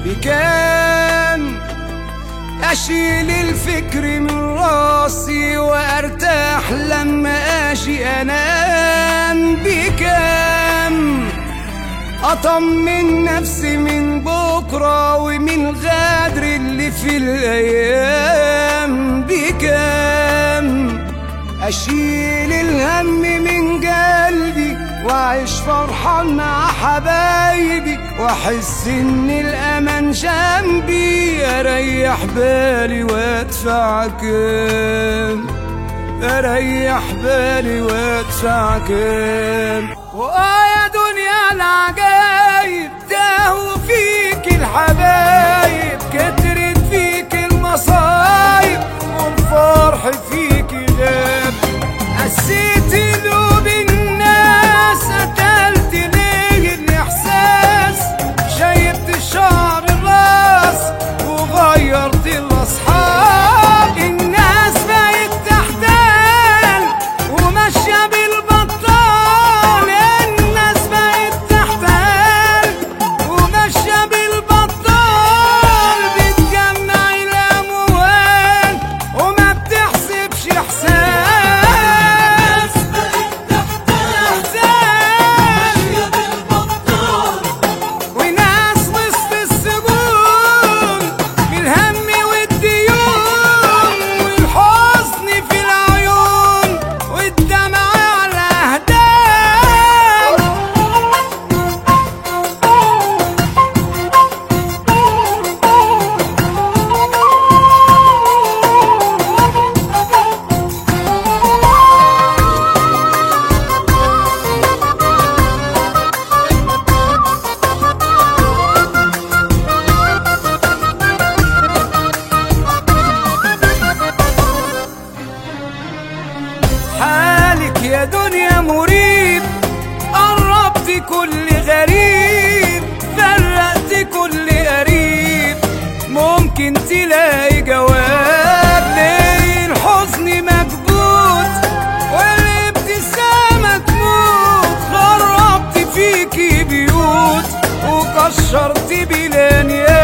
بكام أشيل الفكر من راسي وأرتاح لما أجي أنام بكام أطمن نفسي من بكرة ومن غدر اللي في الأيام بكام أشيل الهم من قلبي وأعيش فرحان مع حبايبي وأحس إن الأمان جنبي أريح بالي وأدفع كام أريح بالي وأدفع كام وآه يا دنيا العجايب تاهوا فيك الحبايب كترت فيك المصايب والفرح فيك غاب قسيت قلوب الناس قتلت ليه الإحساس شيبت شعر الراس وغيرت الأصحاب الناس بقت تحتال وماشية بالبطال الناس بقت تحتال وماشية بالبطال بتجمع الأموال وما بتحسبش إحساس تحتال وناس وسط السجون بالهم والديون والحزن في العيون والدمع على اهدام حالك يا دنيا مريب قربت كل غريب فرقت كل قريب ممكن تلاقي جواب ليه الحزن مكبوت والابتسامة تموت خربت فيكي بيوت وكشرت بلانيات